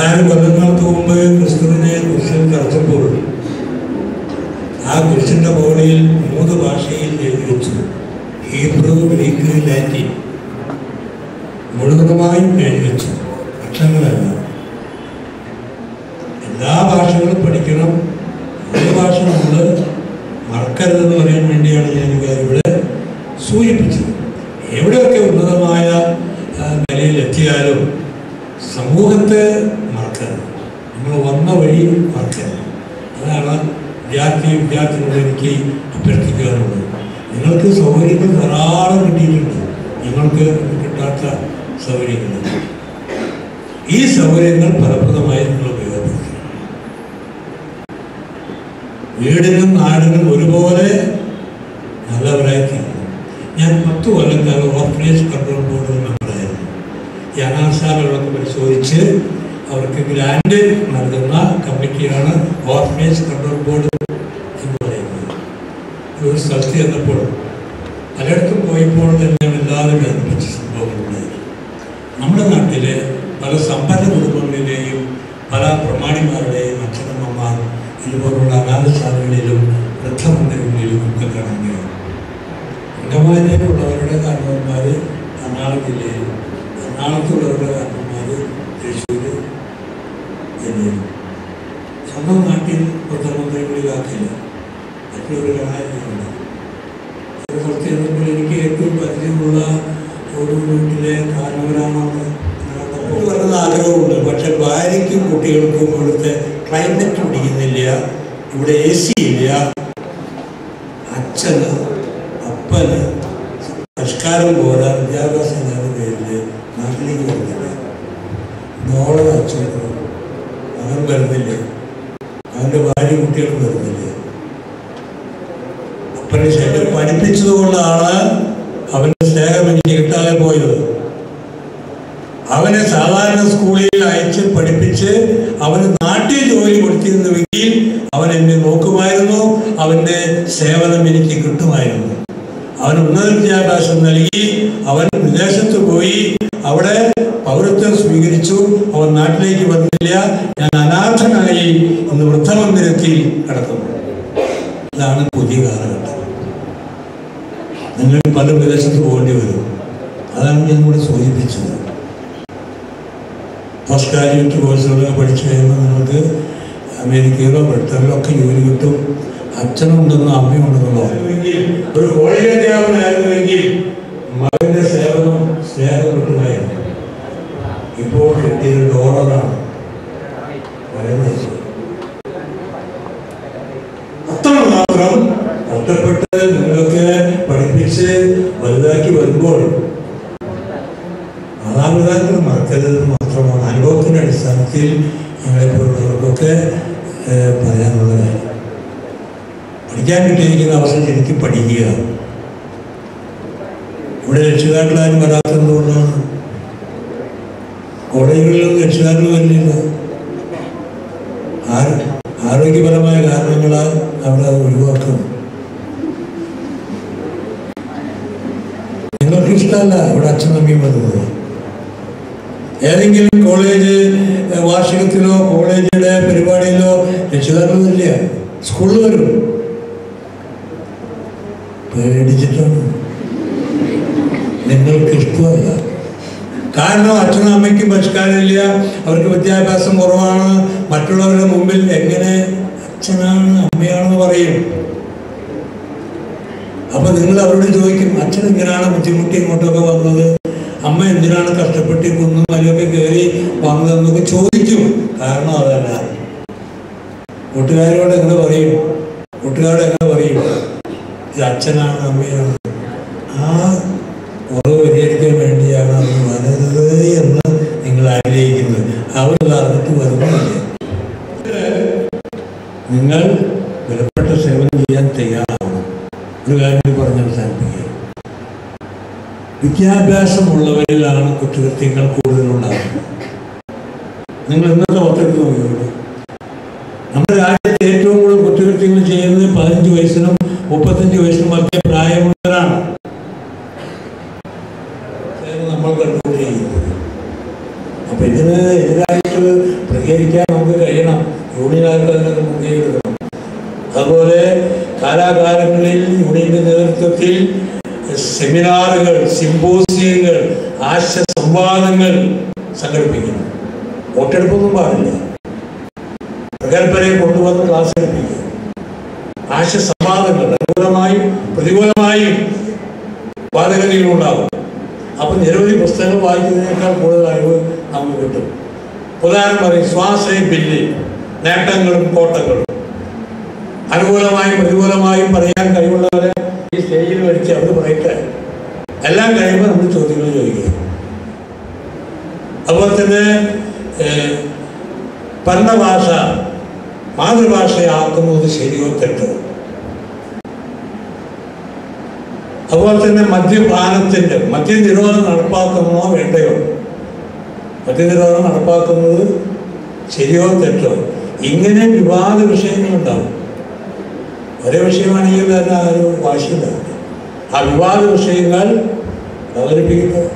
ഏതാനും കൊല്ലങ്ങൾക്ക് മുമ്പ് ക്രിസ്തുവിനെ കുരിശിൽ തറച്ചപ്പോൾ ആ കുരിശിന്റെ മുകളിൽ മൂന്ന് ഭാഷയിൽ എഴുതി വെച്ചു ഹീബ്രു ഗ്രീക്ക് ലാറ്റിൻ മുഴുവനുമായും എഴുതി വെച്ചു അക്ഷരങ്ങളല്ല എല്ലാ ഭാഷകളും പഠിക്കണം ഒരു ഭാഷ നമ്മൾ മറക്കരുതെന്ന് പറയാൻ വേണ്ടിയാണ് ഞാൻ ഈ കാര്യം ഇവിടെ സൂചിപ്പിച്ചത് എവിടെയൊക്കെ ഉന്നതമായ ആ, നിലയിൽ എത്തിയാലും സമൂഹത്തെ മറക്കരുത് നമ്മൾ വന്ന വഴി മറക്കരുത് അതാണ് വിദ്യാർത്ഥി വിദ്യാർത്ഥികളോട് എനിക്ക് അഭ്യർത്ഥിക്കാനുള്ളത് നിങ്ങൾക്ക് സൗകര്യങ്ങൾ ധാരാളം കിട്ടിയിട്ടുണ്ട് നിങ്ങൾക്ക് കിട്ടാത്ത സൗകര്യങ്ങൾ ഈ സൗകര്യങ്ങൾ ഫലപ്രദമായി നിങ്ങൾ ഉപയോഗപ്പെടുത്തുക വീടിനും നാടിനും ഒരുപോലെ നല്ലവരായി തീരുന്നു ഞാൻ പത്ത് കൊല്ലക്കാലം ഓർഫനേജ് കൺട്രോൾ ബോർഡ് മെമ്പറായിരുന്നു ഈ അനാഥാലകളൊക്കെ പരിശോധിച്ച് അവർക്ക് ഗ്രാൻഡ് നൽകുന്ന കമ്മിറ്റിയാണ് ഓർഫനേജ് കൺട്രോൾ ബോർഡ് എന്ന് പറയുന്നത് ഒരു സ്ഥലത്ത് ചെന്നപ്പോൾ പലയിടത്തും പോയപ്പോൾ തന്നെ വല്ലാതെ വേദനിപ്പിച്ച സംഭവങ്ങളുണ്ടായി നമ്മുടെ നാട്ടിലെ പല സമ്പന്ന കുടുംബങ്ങളിലെയും പല പ്രമാണിമാരുടെയും അച്ഛനമ്മമാർ ഇതുപോലുള്ള അനാഥശാലകളിലും വൃദ്ധമന്ദിരങ്ങളിലും ഒക്കെ കാണാൻ കഴിയും അങ്കമാലിയിലുള്ളവരുടെ കാരണവന്മാർ എറണാകുളം ജില്ലയിലും എറണാകുളത്തുള്ളവരുടെ കാരണവന്മാർ തൃശ്ശൂർ ജില്ലയിലും സ്വന്തം നാട്ടിൽ വൃദ്ധമന്ദിരങ്ങളിലാക്കില്ല മറ്റൊരു കാണാനില്ല ഒരു സ്ഥലത്ത് ചെന്നപ്പോൾ എനിക്ക് ഏറ്റവും പരിചയമുള്ള ഒരു വീട്ടിലെ കാരണവരാണെന്ന് വരുന്ന ആഗ്രഹമുണ്ട് പക്ഷെ ഭാര്യയ്ക്കും കുട്ടികൾക്കും ഇവിടുത്തെ ക്ലൈമറ്റ് പിടിക്കുന്നില്ല ഇവിടെ എ സി ഇല്ല അച്ഛന് അപ്പന് പരിഷ്കാരം പോരാ വിദ്യാഭ്യാസം ഇല്ലാത്ത പേരിൽ നാട്ടിലേക്ക് വരുന്നില്ല മോളെ അച്ഛൻ അവൻ വരുന്നില്ല അവൻ്റെ ഭാര്യ കുട്ടികളും വരുന്നില്ല അപ്പനെ ശേഖർ പഠിപ്പിച്ചത് കൊണ്ടാണ് അവന്റെ സ്നേഹം എനിക്ക് കിട്ടാതെ പോയത് അവനെ സാധാരണ സ്കൂളിൽ അയച്ച് പഠിപ്പിച്ച് അവന് നാട്ടിൽ ജോലി കൊടുത്തിരുന്നുവെങ്കിൽ അവൻ എന്നെ നോക്കുമായിരുന്നു അവന്റെ സേവനം എനിക്ക് കിട്ടുമായിരുന്നു അവൻ ഉന്നത വിദ്യാഭ്യാസം നൽകി അവൻ വിദേശത്ത് പോയി അവിടെ പൗരത്വം സ്വീകരിച്ചു അവൻ നാട്ടിലേക്ക് വന്നില്ല ഞാൻ അനാഥനായി ഇന്ന് വൃദ്ധമന്ദിരത്തിൽ കിടക്കുന്നു ഇതാണ് പുതിയ കാലഘട്ടം നിങ്ങൾ പല വിദേശത്ത് പോകേണ്ടി വരും അതാണ് ഞാൻ ഇവിടെ സൂചിപ്പിച്ചത് പോസ്റ്റ് ഗ്രാജുവേറ്റ് കോഴ്സുകളൊക്കെ പഠിച്ചു കഴിയുമ്പോൾ നിങ്ങൾക്ക് അമേരിക്കയിലോ ബ്രിട്ടനിലോ ഒക്കെ ജോലി കിട്ടും അച്ഛനുണ്ടെന്നോ അമ്മയുണ്ടെന്നോ ഒരു കോളേജ് അധ്യാപകനായിരുന്നുവെങ്കിൽ മകന്റെ സേവനം സ്നേഹം കിട്ടുമായിരുന്നു ഇപ്പോൾ കിട്ടിയത് ഡോളറാണ് പറയുന്നത് അത്രമാത്രം കഷ്ടപ്പെട്ട് നിങ്ങളൊക്കെ പഠിപ്പിച്ച് വലുതാക്കി വരുമ്പോൾ മാതാപിതാക്കൾ മറക്കരുത് മാത്രമാണ് അനുഭവത്തിൻ്റെ അടിസ്ഥാനത്തിൽ ഞങ്ങളെപ്പോലുള്ളവർക്കൊക്കെ ഏഹ്, പറയാനുള്ള കാര്യം പഠിക്കാൻ കിട്ടിയിരിക്കുന്ന അവസരം ശരിക്കും പഠിക്കുക ഇവിടെ രക്ഷിതാക്കളാരും വരാത്തത് കൊണ്ടാണ് കോളേജുകളിലൊന്നും രക്ഷിതാക്കൾ വരുന്നില്ല ആര് ആരോഗ്യപരമായ കാരണങ്ങളാൽ അവിടെ അത് ഒഴിവാക്കും നിങ്ങൾക്ക് ഇഷ്ടമല്ല ഇവിടെ അച്ഛനും അമ്മയും വരുന്നത് ഏതെങ്കിലും കോളേജ് ഏഹ്, വാർഷികത്തിലോ കോളേജിലെ പരിപാടിയിലോ രക്ഷിതാക്കൾ വരില്ല സ്കൂളിൽ വരും പേടിച്ചിട്ടാണ് നിങ്ങൾക്ക് ഇഷ്ടമല്ല കാരണം അച്ഛനും അമ്മയ്ക്കും പരിഷ്കാരമില്ല അവർക്ക് വിദ്യാഭ്യാസം കുറവാണ് മറ്റുള്ളവരുടെ മുമ്പിൽ എങ്ങനെ അച്ഛനാണ് അമ്മയാണെന്ന് പറയും അപ്പൊ നിങ്ങൾ അവരോട് ചോദിക്കും അച്ഛൻ എന്തിനാണ് ബുദ്ധിമുട്ടി ഇങ്ങോട്ടൊക്കെ വന്നത് അമ്മ എന്തിനാണ് കഷ്ടപ്പെട്ട് ഈ കുന്നും മലയൊക്കെ കയറി വന്നതെന്നൊക്കെ ചോദിക്കും കാരണം അതല്ല കൂട്ടുകാരോട് എങ്ങനെ പറയും കൂട്ടുകാരോട് എങ്ങനെ പറയും ഇത് അച്ഛനാണ് അമ്മയാണ് ആ കുറവ് പരിഹരിക്കാൻ വേണ്ടിയാണ് അത് വരരുത് എന്ന് നിങ്ങൾ ആഗ്രഹിക്കുന്നത് അവർ അറിഞ്ഞിട്ട് വരുന്നില്ല നിങ്ങൾ വിലപ്പെട്ട സേവനം ചെയ്യാൻ തയ്യാറാവണം ഒരു കാര്യം പറഞ്ഞ് അവസാനിപ്പിക്കുക വിദ്യാഭ്യാസമുള്ളവരിലാണ് കുറ്റകൃത്യങ്ങൾ കൂടുതലുണ്ടാകുന്നത് നിങ്ങൾ ഇന്നത്തെ ഒത്തെടുത്ത് നോക്കിയോളൂ നമ്മുടെ രാജ്യത്ത് ഏറ്റവും കൂടുതൽ കുറ്റകൃത്യങ്ങൾ ചെയ്യുന്നത് പതിനഞ്ച് വയസ്സിനും മുപ്പത്തഞ്ച് വയസ്സിനും മധ്യ പ്രായമുള്ളവരാണ് ഇതാണ് നമ്മൾ കണ്ടുകൊണ്ടിരിക്കുന്നത് അപ്പൊ ഇതിന് എതിരായിട്ട് പ്രതികരിക്കാൻ നമുക്ക് കഴിയണം യൂണിയനായിട്ട് അതിനൊക്കെ മുൻകൈ എടുക്കണം അതുപോലെ കാലാകാലങ്ങളിൽ യൂണിയന്റെ നേതൃത്വത്തിൽ സെമിനാറുകൾ സിമ്പോസിയങ്ങൾ ആശയ സംവാദങ്ങൾ സംഘടിപ്പിക്കുന്നു വോട്ടെടുപ്പൊന്നും പാടില്ല പ്രഗത്ഭരെ കൊണ്ടുവന്ന് ക്ലാസ് എടുപ്പിക്കുക ആശയ സംവാദങ്ങൾ അനുകൂലമായും പ്രതികൂലമായും വാദഗതികൾ ഉണ്ടാകും അപ്പൊ നിരവധി പുസ്തകങ്ങൾ വായിക്കുന്നതിനേക്കാൾ കൂടുതൽ അറിവ് നമുക്ക് കിട്ടും ഉദാഹരണം പറയും സ്വാശ്രയ ബില്ല് നേട്ടങ്ങളും കോട്ടങ്ങളും അനുകൂലമായും പ്രതികൂലമായും പറയാൻ കഴിവുള്ളവരെ ഈ സ്റ്റേജിൽ വലിച്ച് അവർ പറയട്ടെ എല്ലാം കഴിയുമ്പോൾ നമ്മൾ ചോദ്യങ്ങൾ ചോദിക്കുക അതുപോലെ തന്നെ ഏഹ്, ഭരണഭാഷ മാതൃഭാഷയാക്കുന്നത് ശരിയോ തെറ്റോ അതുപോലെ തന്നെ മദ്യപാനത്തിൻ്റെ മദ്യനിരോധനം നടപ്പാക്കണമോ വേണ്ടയോ മദ്യനിരോധനം നടപ്പാക്കുന്നത് ശരിയോ തെറ്റോ ഇങ്ങനെ വിവാദ വിഷയങ്ങളുണ്ടാവും ഒരേ വിഷയമാണെങ്കിൽ തന്നെ ആ ഒരു വാശിയില്ല ആ വിവാദ വിഷയങ്ങൾ അവതരിപ്പിക്കുന്നത്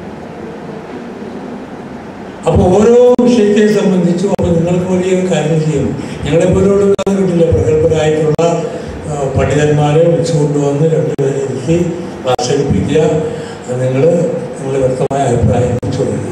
അപ്പോൾ ഓരോ വിഷയത്തെ സംബന്ധിച്ചും അപ്പോൾ നിങ്ങൾക്ക് വലിയ കാര്യം ചെയ്യും ഞങ്ങളെ പോലുള്ള കിട്ടില്ല പ്രഗത്ഭരായിട്ടുള്ള ആ, പണ്ഡിതന്മാരെ വിളിച്ചു കൊണ്ടുവന്ന് രണ്ടുപേരെ ഇരുത്തി ക്ലാസ് എടുപ്പിക്കുക നിങ്ങൾ നിങ്ങൾ വ്യക്തമായ അഭിപ്രായം ചോദിക്കുക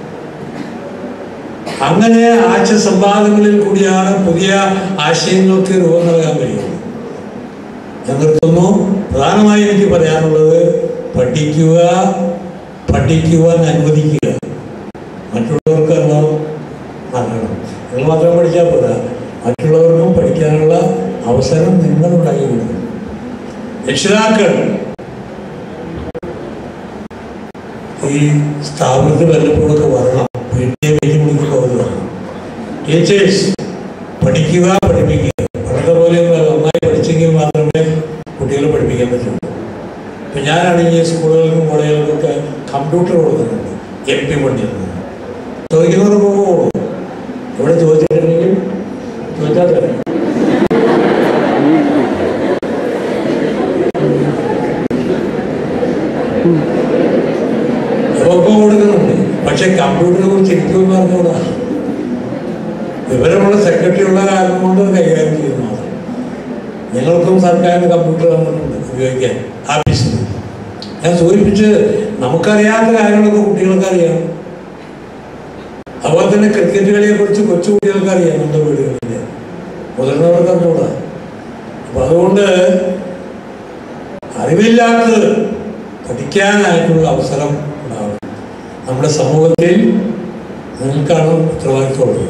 അങ്ങനെ ആശയ സംവാദങ്ങളിൽ കൂടിയാണ് പുതിയ ആശയങ്ങൾക്ക് രൂപം നൽകാൻ കഴിയുന്നത് ഞാൻ നിർത്തുന്നു പ്രധാനമായും എനിക്ക് പറയാനുള്ളത് പഠിക്കുക പഠിക്കുവാൻ അനുവദിക്കുക മറ്റുള്ളവർക്ക് അറിയാം അറിയണം നിങ്ങൾ മാത്രം പഠിച്ചാൽ പോരാ മറ്റുള്ളവർക്കും പഠിക്കാനുള്ള അവസരം നിങ്ങൾ ഉണ്ടാക്കി കൊടുക്കണം രക്ഷിതാക്കൾ ഈ സ്ഥാപനത്തിൽ വല്ലപ്പോഴൊക്കെ വരണം വീട്ടിലെ വെല്ലുവിളിക്ക് പോകുക ടീച്ചേഴ്സ് പഠിക്കുക പഠിപ്പിക്കുക പണ്ടത്തെ പോലെ നന്നായി പഠിച്ചെങ്കിൽ മാത്രമേ കുട്ടികളെ പഠിപ്പിക്കാൻ പറ്റുള്ളൂ ഇപ്പം ഞാനാണെങ്കിൽ സ്കൂളുകൾക്കും കോളേജുകൾക്കൊക്കെ കമ്പ്യൂട്ടർ കൊടുക്കുന്നുണ്ട് എം പി വണ്ടിയിൽ നിന്ന് ചോദിക്കുന്നവർ പോകുമോ ഇവിടെ ചോദിച്ചിട്ടുണ്ടെങ്കിൽ ചോദിച്ചാൽ തരാം അതൊക്കെ കൊടുക്കുന്നുണ്ട് പക്ഷെ കമ്പ്യൂട്ടറിനെ കുറിച്ച് എനിക്കൊന്നും അറിഞ്ഞുകൂടാ വിവരമുള്ള സെക്രട്ടറി ഉള്ള കാരണം കൊണ്ട് അത് കൈകാര്യം ചെയ്യുന്നു മാത്രം ഞങ്ങൾക്കും സർക്കാരിന് കമ്പ്യൂട്ടർ തന്നിട്ടുണ്ട് ഉപയോഗിക്കാൻ ആഫീസിൽ ഞാൻ സൂചിപ്പിച്ച് നമുക്കറിയാത്ത കാര്യങ്ങളൊക്കെ കുട്ടികൾക്ക് അറിയാം അതുപോലെ തന്നെ ക്രിക്കറ്റ് കളിയെ കുറിച്ച് കൊച്ചു കുട്ടികൾക്ക് അറിയാം നമ്മുടെ വീടുകളിൽ മുതിർന്നവർക്ക് അറിഞ്ഞൂടാ അപ്പൊ അതുകൊണ്ട് അറിവില്ലാത്തത് പഠിക്കാനായിട്ടുള്ള അവസരം ഉണ്ടാവണം നമ്മുടെ സമൂഹത്തിൽ നിങ്ങൾക്കാണ് ഉത്തരവാദിത്തമുള്ളത്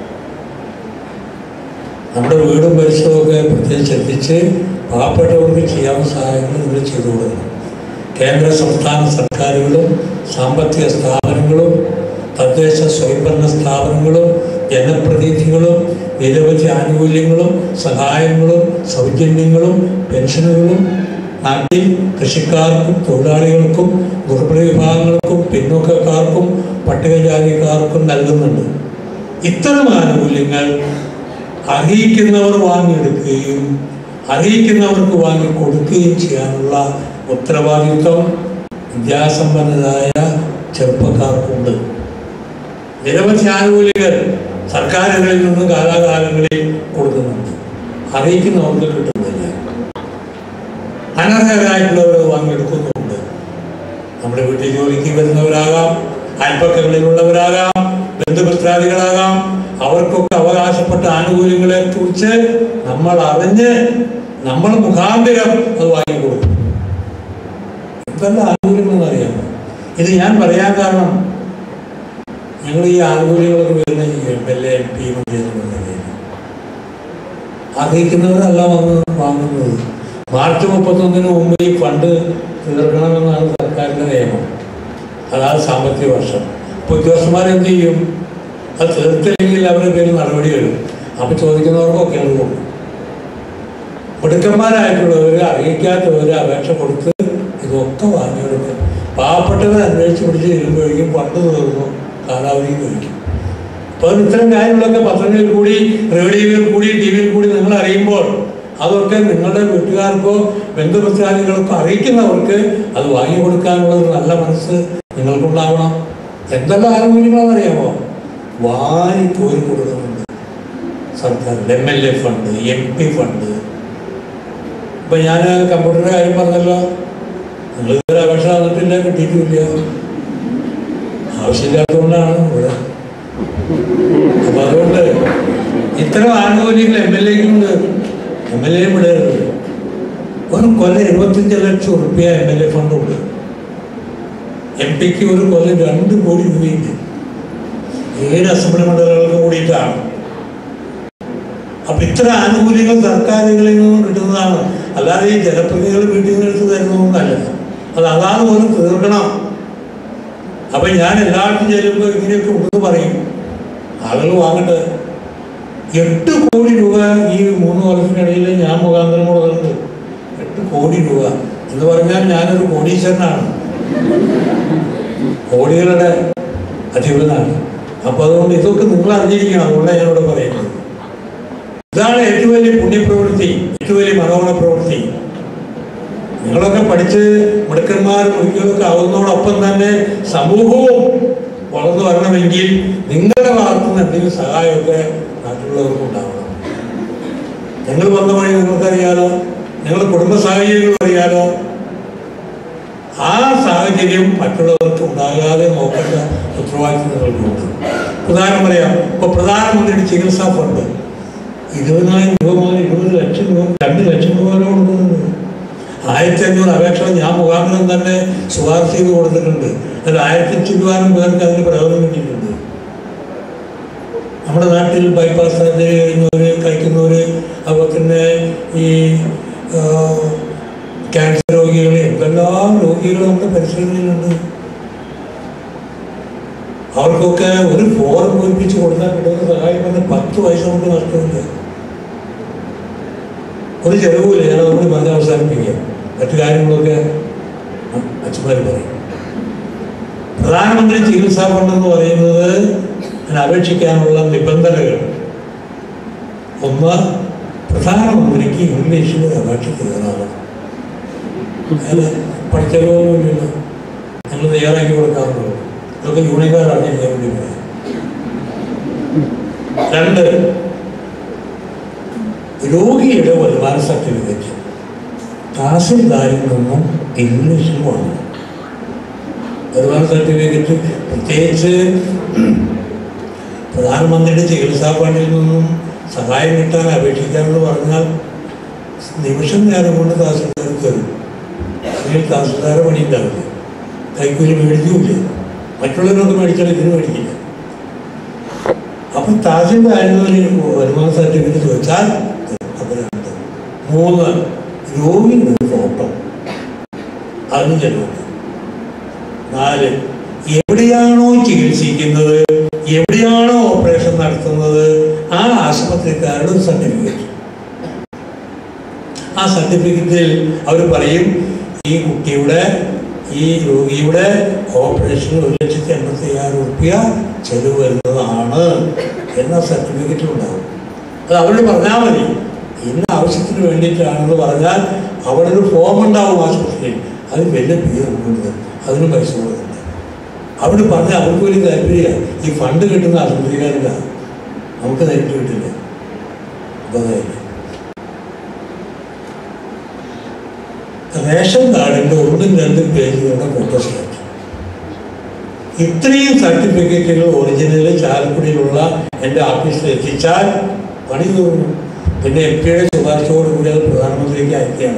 നമ്മുടെ വീടും പരിസരമൊക്കെ പ്രത്യേകം ശ്രദ്ധിച്ച് പാവപ്പെട്ടവർക്ക് ചെയ്യാവുന്ന സഹായങ്ങൾ നിങ്ങൾ ചെയ്തു കൊടുക്കണം കേന്ദ്ര സംസ്ഥാന സർക്കാരുകളും സാമ്പത്തിക സ്ഥാപനങ്ങളും തദ്ദേശ സ്വയംഭരണ സ്ഥാപനങ്ങളും ജനപ്രതിനിധികളും നിരവധി ആനുകൂല്യങ്ങളും സഹായങ്ങളും സൗജന്യങ്ങളും പെൻഷനുകളും നാട്ടിൽ കൃഷിക്കാർക്കും തൊഴിലാളികൾക്കും ദുർബല വിഭാഗങ്ങൾക്കും പിന്നോക്കക്കാർക്കും പട്ടികജാതിക്കാർക്കും നൽകുന്നുണ്ട് ഇത്തരം ആനുകൂല്യങ്ങൾ അർഹിക്കുന്നവർ വാങ്ങിയെടുക്കുകയും അർഹിക്കുന്നവർക്ക് വാങ്ങി കൊടുക്കുകയും ചെയ്യാനുള്ള ഉത്തരവാദിത്വം വിദ്യാസമ്പന്നരായ ചെറുപ്പക്കാർക്കുണ്ട് നിരവധി ആനുകൂല്യങ്ങൾ സർക്കാരുകളിൽ നിന്ന് കാലാകാലങ്ങളിൽ കൊടുക്കുന്നുണ്ട് അറിയിക്കുന്നവർക്ക് കിട്ടുന്നില്ല അനർഹരായിട്ടുള്ളവർ വാങ്ങിയെടുക്കുന്നുണ്ട് നമ്മുടെ വീട്ടിൽ ജോലിക്ക് വരുന്നവരാകാം അയൽപ്പക്കങ്ങളിലുള്ളവരാകാം ബന്ധുമിത്രാദികളാകാം അവർക്കൊക്കെ അവകാശപ്പെട്ട ആനുകൂല്യങ്ങളെ കുറിച്ച് നമ്മൾ അറിഞ്ഞ് നമ്മൾ മുഖാന്തരം അത് വാങ്ങിക്കൊടുക്കും എന്തെല്ലാം ആനുകൂല്യങ്ങളെന്ന് അറിയാമോ ഇത് ഞാൻ പറയാൻ കാരണം ഞങ്ങൾ ഈ ആനുകൂല്യങ്ങളൊക്കെ വരുന്ന ഈ M L A M P മന്ത്രിയെന്നുള്ള നിലയിൽ അർഹിക്കുന്നവരല്ല വന്ന് വാങ്ങുന്നത് മാർച്ച് മുപ്പത്തൊന്നിന് മുമ്പ് ഈ ഫണ്ട് തീർക്കണമെന്നാണ് സർക്കാരിൻ്റെ നിയമം അതാണ് സാമ്പത്തിക വർഷം അപ്പോൾ ഉദ്യോഗസ്ഥന്മാർ എന്ത് ചെയ്യും അത് തീർത്തില്ലെങ്കിൽ അവരുടെ പേരിൽ നടപടി വരും അപ്പോൾ ചോദിക്കുന്നവർക്കൊക്കെ അത് കൊടുക്കും മിടുക്കന്മാരായിട്ടുള്ളവർ അറിയിക്കാത്തവർ അപേക്ഷ കൊടുത്ത് ഇതൊക്കെ വാങ്ങിയെടുക്കും പാവപ്പെട്ടവർ അന്വേഷിച്ച് പിടിച്ച് ഇരുമ്പോഴേക്കും ഫണ്ട് തീർന്നു കാലാവധി കഴിക്കും അപ്പോൾ അത് ഇത്തരം കാര്യങ്ങളൊക്കെ പത്രങ്ങളിൽ കൂടി റേഡിയോയിൽ കൂടി ടി വിയിൽ കൂടി നിങ്ങൾ അറിയുമ്പോൾ അതൊക്കെ നിങ്ങളുടെ വീട്ടുകാർക്കോ ബന്ധുമിത്രാദികൾക്കോ അറിയിക്കുന്നവർക്ക് അത് വാങ്ങിക്കൊടുക്കാനുള്ള ഒരു നല്ല മനസ്സ് നിങ്ങൾക്കുണ്ടാവണം എന്തെല്ലാം ആനുകൂല്യങ്ങളാണെന്നറിയാമോ വാരി കോരി കൊടുക്കുന്നുണ്ട് സർക്കാർ M L A fund M P fund ഇപ്പം ഞാൻ കമ്പ്യൂട്ടറിൻ്റെ കാര്യം പറഞ്ഞല്ലോ നിങ്ങൾ ഇതുവരെ അപേക്ഷ തന്നിട്ടില്ല കിട്ടിയിട്ടില്ല ആവശ്യമില്ലാത്തതുകൊണ്ടാണ് ഇവിടെ അപ്പം അതുകൊണ്ട് ഇത്തരം ആനുകൂല്യങ്ങൾ എം എൽ എക്കുണ്ട് എം എൽ എയും വിടരുത് ഒരു കൊല്ലം ഇരുപത്തഞ്ച് ലക്ഷം റുപ്യ എം എൽ എ ഫണ്ടുണ്ട് എം പിക്ക് ഒരു കൊല്ലം രണ്ട് കോടി രൂപയുണ്ട് ഏഴ് അസംബ്ലി മണ്ഡലങ്ങൾക്ക് കൂടിയിട്ടാണ് അപ്പൊ ഇത്ര ആനുകൂല്യങ്ങൾ സർക്കാരുകളിൽ നിന്നും കിട്ടുന്നതാണ് അല്ലാതെ ഈ ജനപ്രതിനിധികൾ വീട്ടിൽ നിന്ന് എടുത്ത് തരുന്നതൊന്നല്ല അത് അതാണ് പോലും തീർക്കണം അപ്പൊ ഞാൻ എല്ലായിടത്തും ചെല്ലുമ്പോൾ ഇങ്ങനെയൊക്കെ ഉണ്ടെന്ന് പറയും ആളുകൾ വാങ്ങട്ടെ എട്ട് കോടി രൂപ ഈ മൂന്ന് വർഷത്തിനിടയിൽ ഞാൻ മുഖാന്തരം കൊടുക്കുന്നുണ്ട് എട്ട് കോടി രൂപ എന്ന് പറഞ്ഞാൽ ഞാനൊരു കോടീശ്വരനാണ് കോടികളുടെ അധിപനാണ് അപ്പൊ അതുകൊണ്ട് ഇതൊക്കെ നിങ്ങൾ അറിഞ്ഞിരിക്കണം അതുകൊണ്ടാണ് ഞാനിവിടെ പറയുന്നത് ഇതാണ് ഏറ്റവും വലിയ പുണ്യപ്രവൃത്തി ഏറ്റവും വലിയ മനോഹര പ്രവൃത്തി നിങ്ങളൊക്കെ പഠിച്ച് മിടുക്കന്മാർ മിടുക്കലൊക്കെ ആവുന്നതോടൊപ്പം തന്നെ സമൂഹവും വളർന്നു വരണമെങ്കിൽ നിങ്ങളുടെ ഭാഗത്തു നിന്ന് എന്തെങ്കിലും സഹായമൊക്കെ നാട്ടിലുള്ളവർക്ക് ഉണ്ടാവണം ഞങ്ങൾ വന്ന വഴി നിങ്ങൾക്കറിയാലോ നിങ്ങളുടെ കുടുംബ സാഹചര്യങ്ങളും അറിയാലോ ആ സാഹചര്യം മറ്റുള്ളവർക്ക് ഉണ്ടാകാതെ നോക്കേണ്ട ഉത്തരവാദിത്വം നിങ്ങൾക്കുണ്ട് ഉദാഹരണം പറയാം ഇപ്പൊ പ്രധാനമന്ത്രിയുടെ ചികിത്സാ ഫണ്ട് ഇരുപതിനായിരം രൂപ മുതൽ ഇരുപത് ലക്ഷം രൂപ രണ്ട് ലക്ഷം രൂപ വരെ കൊടുക്കുന്നുണ്ട് ആയിരത്തി അഞ്ഞൂറ് അപേക്ഷ ഞാൻ മുഖാന്തരം തന്നെ ശുപാർശ ചെയ്ത് കൊടുത്തിട്ടുണ്ട് അതിൽ ആയിരത്തി ചില്ലുവാനും പേർക്ക് അതിന് പ്രയോജനം കിട്ടിയിട്ടുണ്ട് നമ്മുടെ നാട്ടിൽ ബൈപ്പാസ് സർജറി കഴിഞ്ഞവര് കഴിക്കുന്നവര് അതുപോലെ തന്നെ ഈ ആ, ക്യാൻസർ രോഗികൾ എന്തെല്ലാം രോഗികൾ നമ്മുടെ പരിശോധനയിലുണ്ട് അവർക്കൊക്കെ ഒരു ഫോറം പൂരിപ്പിച്ച് കൊടുത്താൽ കിട്ടുന്ന സഹായം പറഞ്ഞ് പത്ത് പൈസ കൊണ്ട് നഷ്ടമില്ല ഒരു ചെലവുമില്ല ഞാൻ അതുകൊണ്ട് പറഞ്ഞ് അവസാനിപ്പിക്കാം മറ്റു കാര്യങ്ങളൊക്കെ അച്ഛന്മാർ പറയും പ്രധാനമന്ത്രി ചികിത്സാ ഫണ്ട് എന്ന് പറയുന്നത് അതിന് അപേക്ഷിക്കാനുള്ള നിബന്ധനകൾ ഒന്ന് പ്രധാനമന്ത്രിക്ക് ഇംഗ്ലീഷിൽ അപേക്ഷ തയ്യാറാകണം അയാൾ പഠിച്ചതൊന്നുമില്ലല്ലോ ഞങ്ങൾ തയ്യാറാക്കി കൊടുക്കാറുള്ളൂ ഇതൊക്കെ യൂണിയൻകാരാണ് ഞാൻ വേണ്ടി പറയാം രണ്ട് രോഗിയുടെ വരുമാന സർട്ടിഫിക്കറ്റ് തഹസിൽദാരിൽ നിന്നും ഇംഗ്ലീഷിൽ വാങ്ങണം വരുമാന സർട്ടിഫിക്കറ്റ് പ്രത്യേകിച്ച് പ്രധാനമന്ത്രിയുടെ ചികിത്സാ ഫണ്ടിൽ നിന്നും സഹായം കിട്ടാൻ അപേക്ഷിക്കാമെന്ന് പറഞ്ഞാൽ നിമിഷം നേരം കൊണ്ട് തഹസിൽദാർ തരും അല്ലെങ്കിൽ തഹസിൽദാരെ പണി ഉണ്ടാവില്ല കൈക്കൂലി മേടിക്കുമില്ല മറ്റുള്ളവരൊക്കെ മേടിച്ചാൽ ഇതിന് മേടിക്കില്ല അപ്പം തഹസിൽദാരിൽ വരുമാന സർട്ടിഫിക്കറ്റ് ചോദിച്ചാൽ അത് രണ്ട് മൂന്ന് രോഗിയുടെ ഒരു ഫോട്ടോ അതിന് ചെലവുണ്ട് നാല് എവിടെയാണോ ചികിത്സിക്കുന്നത് എവിടെയാണോ ഓപ്പറേഷൻ നടത്തുന്നത് ആ ആശുപത്രിക്കാരുടെ ഒരു സർട്ടിഫിക്കറ്റ് ആ സർട്ടിഫിക്കറ്റിൽ അവർ പറയും ഈ കുട്ടിയുടെ ഈ രോഗിയുടെ ഓപ്പറേഷൻ ഒരു ലക്ഷത്തി എൺപത്തി അയ്യായിരം റുപ്യ ചെലവ് വരുന്നതാണ് എന്ന സർട്ടിഫിക്കറ്റ് ഉണ്ടാവും അത് അവരോട് പറഞ്ഞാൽ മതി ഇന്ന ആവശ്യത്തിന് വേണ്ടിയിട്ടാണെന്ന് പറഞ്ഞാൽ അവിടെ ഒരു ഫോം ഉണ്ടാവും ആശുപത്രിയിൽ അത് വലിയ ഫീ നമുക്ക് അതിന് പൈസ കൊടുക്കുന്നുണ്ട് അവിടെ പറഞ്ഞാൽ അവർക്ക് വലിയ താല്പര്യമാണ് ഈ ഫണ്ട് കിട്ടുന്ന ആശുപത്രിക്കാരില്ല നമുക്ക് നേരിട്ട് കിട്ടില്ല അപ്പോൾ അതായത് റേഷൻ കാർഡിൻ്റെ ഒന്നും രണ്ടും പേജുകളുടെ ഫോട്ടോസ്റ്റാറ്റ് ഇത്രയും സർട്ടിഫിക്കറ്റുകൾ ഒറിജിനൽ ചാലക്കുടിയിലുള്ള എൻ്റെ ഓഫീസിൽ എത്തിച്ചാൽ പണി തോന്നും പിന്നെ എം പിയുടെ ശുപാർശയോടുകൂടി അത് പ്രധാനമന്ത്രിക്ക് അയക്കുകയാണ്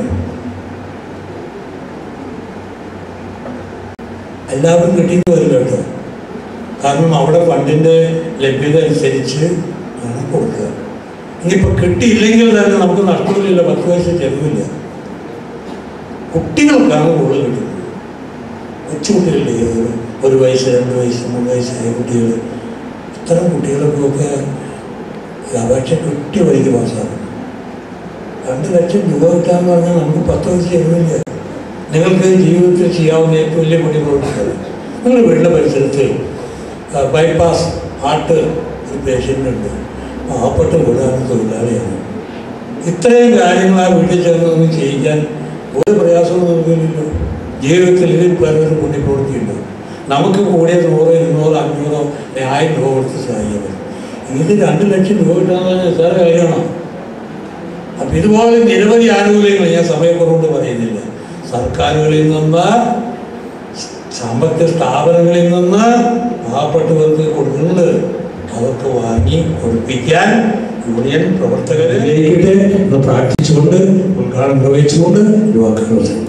എല്ലാവരും കിട്ടിയിട്ട് വരില്ല കേട്ടോ കാരണം അവിടെ ഫണ്ടിൻ്റെ ലഭ്യത അനുസരിച്ച് ആണ് കൊടുക്കുക ഇനിയിപ്പോൾ കിട്ടിയില്ലെങ്കിൽ തന്നെ നമുക്ക് നഷ്ടമില്ല പത്ത് വയസ്സ് ചെലവില്ല കുട്ടികൾക്കാണ് കൂടുതൽ കിട്ടുന്നത് കൊച്ചുകുട്ടികളില്ലേ ഒരു ഒരു വയസ്സ് രണ്ട് വയസ്സ് മൂന്ന് വയസ്സായ കുട്ടികൾ ഇത്തരം കുട്ടികൾക്കൊക്കെ ഈ അപേക്ഷ കിട്ടിയ വഴിക്ക് പാസ്സാകും രണ്ട് ലക്ഷം രൂപ കിട്ടാന്ന് പറഞ്ഞാൽ നമുക്ക് പത്ത് വയസ്സ് ചെലവില്ല നിങ്ങൾക്ക് ജീവിതത്തിൽ ചെയ്യാവുന്ന ഏറ്റവും വലിയ പണി പ്രവർത്തിക്കുന്നത് നിങ്ങളുടെ വീടിൻ്റെ പരിസരത്ത് ആ, ബൈപ്പാസ് ഹാർട്ട് ഒരു പേഷ്യൻ്റ് ഉണ്ട് പാവപ്പെട്ട വീടാണ് തൊഴിലാളിയാണ് ഇത്രയും കാര്യങ്ങൾ ആ വീട്ടിൽ ചേർന്നൊന്നും ചെയ്യിക്കാൻ ഒരു പ്രയാസവും നമുക്കില്ലല്ലോ ജീവിതത്തിൽ ഇതിൽ പലരും പുണ്യപ്രവൃത്തിയുണ്ട് നമുക്ക് കൂടിയ നൂറ് ഇരുന്നൂറ് അഞ്ഞൂറോ അല്ലെങ്കിൽ ആയിരം രൂപ കൊടുത്ത് സഹായിക്കാൻ പറ്റും ഇത് രണ്ട് ലക്ഷം രൂപ കിട്ടാന്ന് നിസ്സാര കാര്യമാണോ അപ്പം ഇതുപോലെ നിരവധി ആനുകൂല്യങ്ങൾ ഞാൻ സമയക്കുറവുകൊണ്ട് പറയുന്നില്ല സർക്കാരുകളിൽ നിന്ന് സാമ്പത്തിക സ്ഥാപനങ്ങളിൽ നിന്ന് പാവപ്പെട്ടവർക്ക് കൊടുക്കുന്നുണ്ട് അതൊക്കെ വാങ്ങി കൊടുപ്പിക്കാൻ യൂണിയൻ പ്രവർത്തകരിലേക്ക് ഒന്ന് പ്രാർത്ഥിച്ചുകൊണ്ട് ഉദ്ഘാടനം നിർവഹിച്ചുകൊണ്ട് യുവാക്കൾ അവസാനിപ്പിക്കും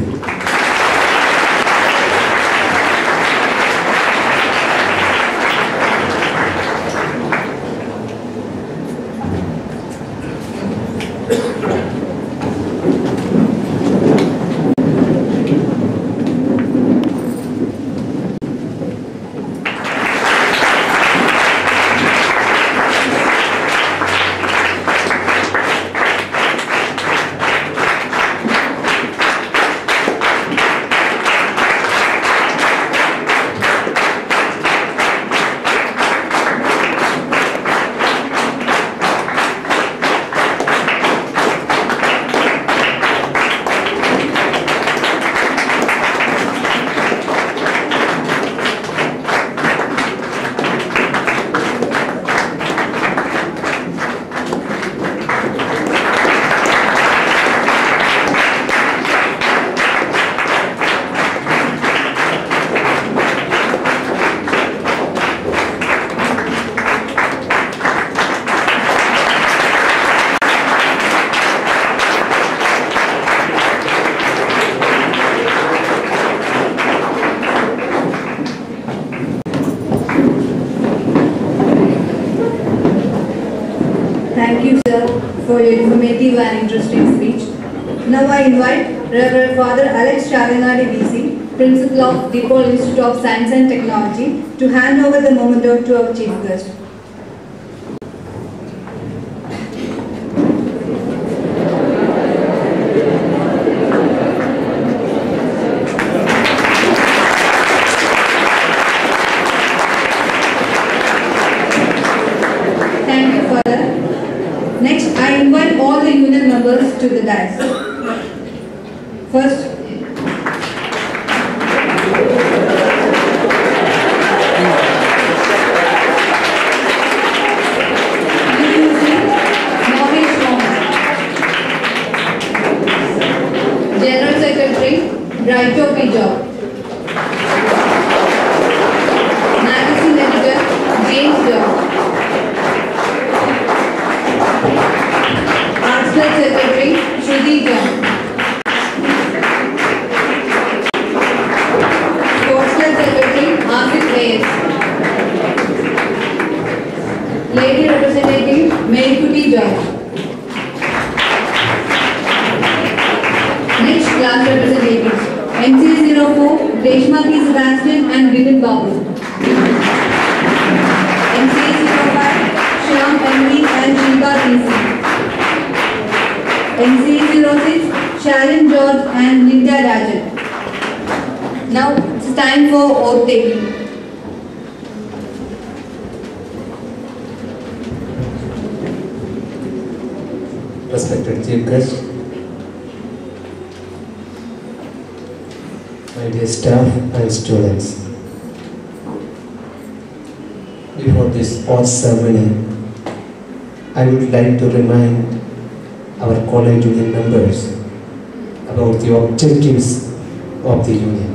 Thank you, sir, for your informative and interesting speech. Now I invite Reverend Father Alex Charanadi VC, Principal of DePaul Institute of Science and Technology, to hand over the memento to our Chief Guest. Thank you, Father. Next, I invite all the union members to the dais. First, Mahesh Mohan. General Secretary, Brighto P. Job. Magazine Editor, James Job. Arsenal Secretary, Shruti John. Sportsman Secretary, Asif A.S. Lady Representative, Maykuti Joy. Next class representatives, MC04, Reshma P. Sebastian and Vipin Babu. MC05, Shyam Emily and Shilpa DC. MC06, Sharon George and Linda Rajan. Now it's time for oath taking. respected chief guest, my dear staff and students. Before this oath ceremony, I would like to remind our college union members about the objectives of the union.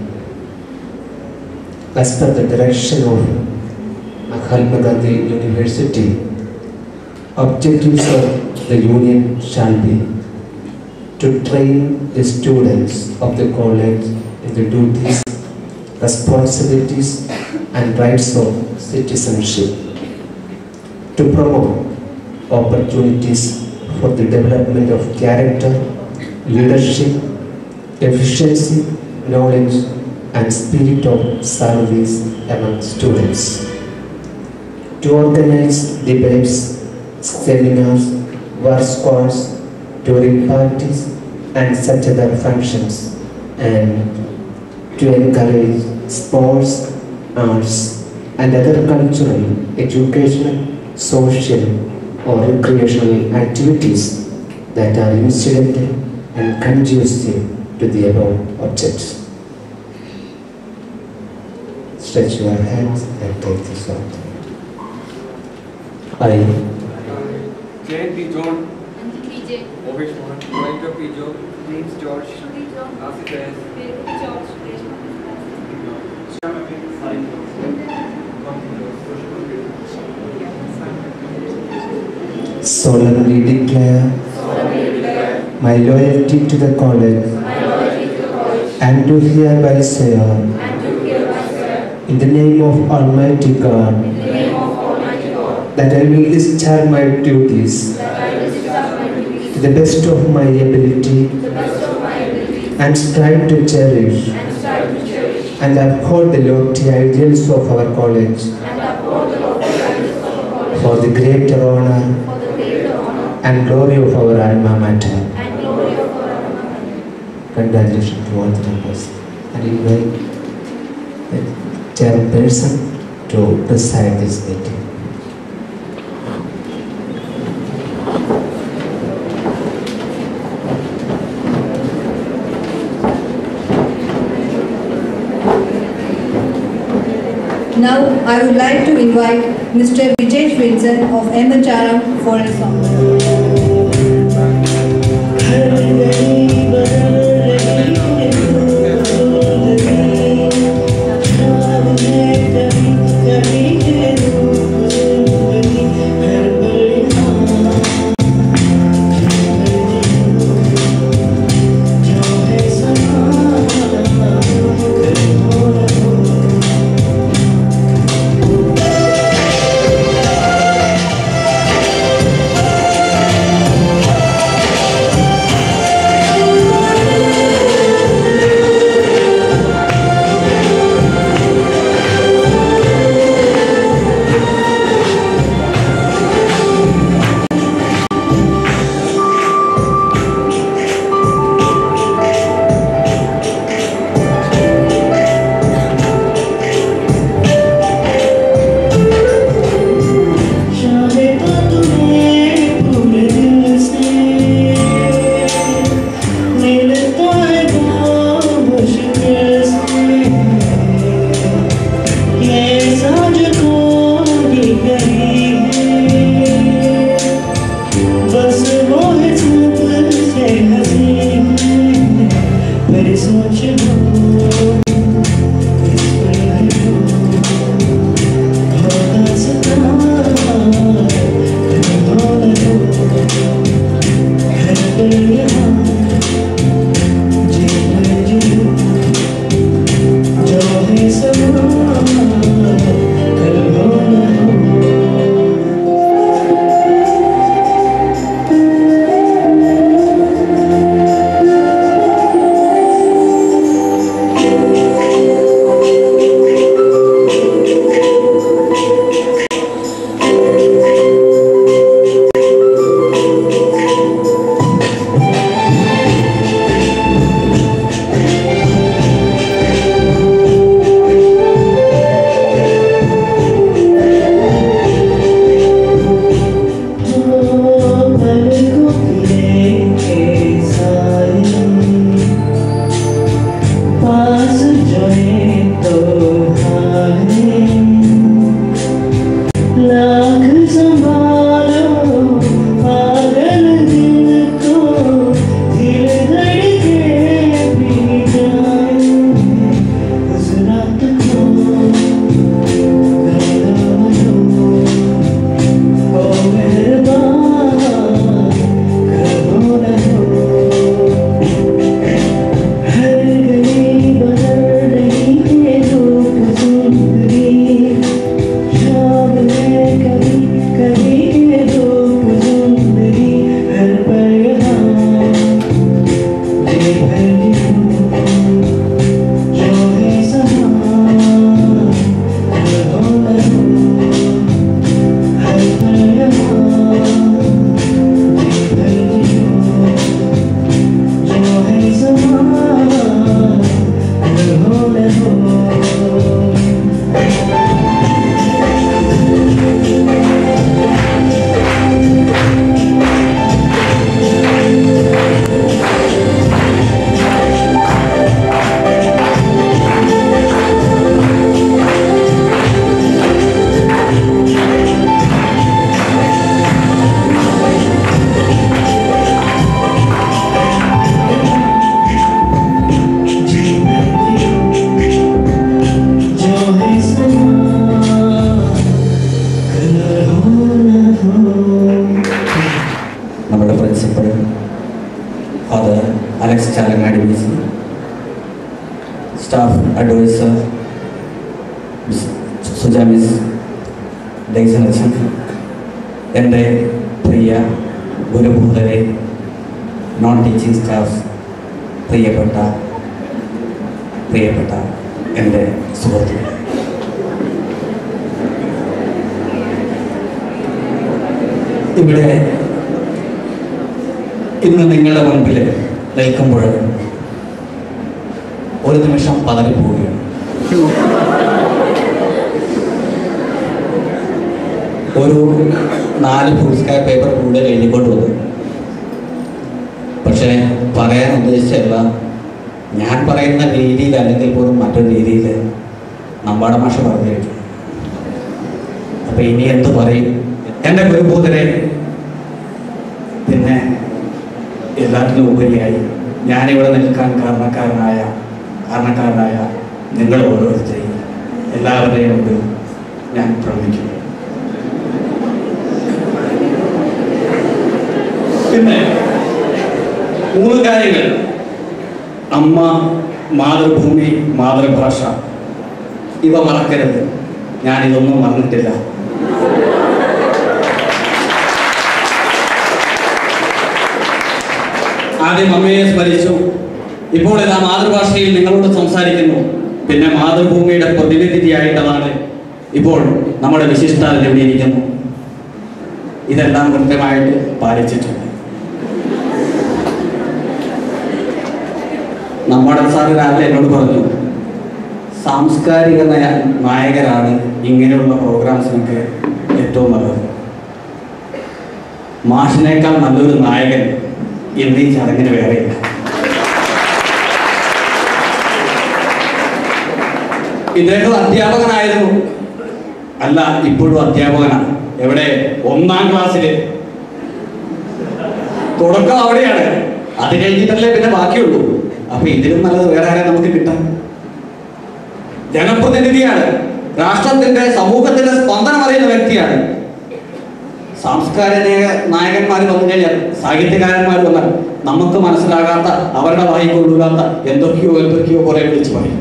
As per the direction of Mahatma Gandhi University, objectives of the union shall be to train the students of the college in the duties, responsibilities and rights of citizenship, to promote opportunities for the development of character, leadership, efficiency, knowledge and spirit of service among students to organize debates, seminars, war squads, touring parties, and such other functions, and to encourage sports, arts, and other cultural, educational, social, or recreational activities that are incidental and conducive to the above objects. stretch your hands and take this oath. I Jane P. John, Anjali Vijay, Ovesh Mohan, Rohit P. Joe, James George, Shruti John, Asif S. Vedanta George, Reshma solemnly declare my loyalty to the college and to hereby swear in the name of Almighty God that I will discharge my duties to the best of my ability and strive to cherish and uphold the lofty ideals of our college for the greater honor and glory of our alma mater. Congratulations to all the members and invite the chairperson to preside this meeting. Now, I would like to invite Mr. Vijay Vincent of MHRM for a song. Staff adviser Suja miss Daison അച്ഛൻ എൻ്റെ പ്രിയ ഗുരുഭൂതരെ non teaching staff പ്രിയപ്പെട്ട പ്രിയപ്പെട്ട എൻ്റെ സുഹൃത്തുക്കൾ ഇവിടെ ഇന്ന് നിങ്ങളുടെ മുൻപിൽ നിൽക്കുമ്പോൾ ഒരു നിമിഷം പതറിപ്പോവുകയാണ് ഒരു നാല് പുരസ്കാര പേപ്പർ കൂടുതൽ എഴുതിക്കൊണ്ട് വന്നു പക്ഷേ പറയാൻ ഉദ്ദേശിച്ചല്ല ഞാൻ പറയുന്ന രീതിയിൽ അല്ലെങ്കിൽ പോലും മറ്റൊരു രീതിയിൽ നമ്പാട മാഷ പറഞ്ഞു കേട്ടു അപ്പൊ ഇനി എന്ത് പറയും എൻ്റെ ഗുരുഭൂതരെ പിന്നെ എല്ലാത്തിനും ഉപരിയായി ഞാനിവിടെ നിൽക്കാൻ കാരണക്കാരനായ കാരണക്കാരനായ നിങ്ങൾ ഓരോരുത്തരെയും എല്ലാവരുടെയും മുമ്പിൽ ഞാൻ പ്രണമിക്കുന്നു പിന്നെ മൂന്ന് കാര്യങ്ങൾ അമ്മ മാതൃഭൂമി മാതൃഭാഷ ഇവ മറക്കരുത് ഞാനിതൊന്നും മറന്നിട്ടില്ല ആദ്യം അമ്മയെ സ്മരിച്ചു ഇപ്പോൾ ഇതാ മാതൃഭാഷയിൽ നിങ്ങളോട് സംസാരിക്കുന്നു പിന്നെ മാതൃഭൂമിയുടെ പ്രതിനിധിയായിട്ടതാണ് ഇപ്പോൾ നമ്മുടെ വിശിഷ്ടാതിൽ ഇവിടെ ഇരിക്കുന്നു ഇതെല്ലാം കൃത്യമായിട്ട് പാലിച്ചിട്ടുണ്ട് നമ്മുടെ സാറ് രാവിലെ എന്നോട് പറഞ്ഞു സാംസ്കാരിക നയ നായകരാണ് ഇങ്ങനെയുള്ള പ്രോഗ്രാംസിനൊക്കെ ഏറ്റവും നല്ലത് മാഷിനേക്കാൾ നല്ലൊരു നായകൻ ഇന്ന് ഈ ചടങ്ങിന് വേറെയില്ല ഇദ്ദേഹം അധ്യാപകനായിരുന്നു അല്ല ഇപ്പോഴും അധ്യാപകനാണ് എവിടെ ഒന്നാം ക്ലാസ്സില് തുടക്കം അവിടെയാണ് അത് കഴിഞ്ഞിട്ടല്ലേ പിന്നെ ബാക്കിയുള്ളൂ അപ്പൊ ഇതിലും നല്ലത് വേറെ ആരെ നമുക്ക് കിട്ടാം ജനപ്രതിനിധിയാണ് രാഷ്ട്രത്തിന്റെ സമൂഹത്തിന്റെ സ്പന്ദനം അറിയുന്ന വ്യക്തിയാണ് സാംസ്കാരിക നായകന്മാർ വന്നു കഴിഞ്ഞാൽ സാഹിത്യകാരന്മാർ വന്നാൽ നമുക്ക് മനസ്സിലാകാത്ത അവരുടെ വായി കൊള്ളുകാത്ത എന്തൊക്കെയോ എന്തൊക്കെയോ കുറെ വിളിച്ചു പറയും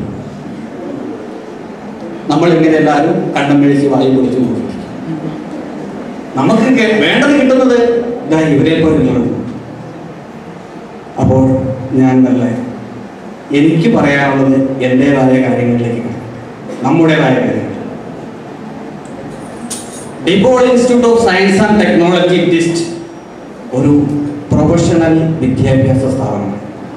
നമ്മൾ ഇങ്ങനെ എല്ലാവരും കണ്ണും മേടിച്ച് വായി പൊളിച്ചു നോക്കി നമുക്ക് കേ- വേണ്ടത് കിട്ടുന്നത് ഇതാ ഇവരെ പോലെ അപ്പോൾ ഞാൻ നല്ല എനിക്ക് പറയാനുള്ളത് എൻ്റെതായ കാര്യങ്ങളിലേക്ക് കടക്കാം. നമ്മുടേതായ കാര്യങ്ങൾ DePaul institute of science and technology DIST ഒരു പ്രൊഫഷണൽ വിദ്യാഭ്യാസ സ്ഥാപനമാണ്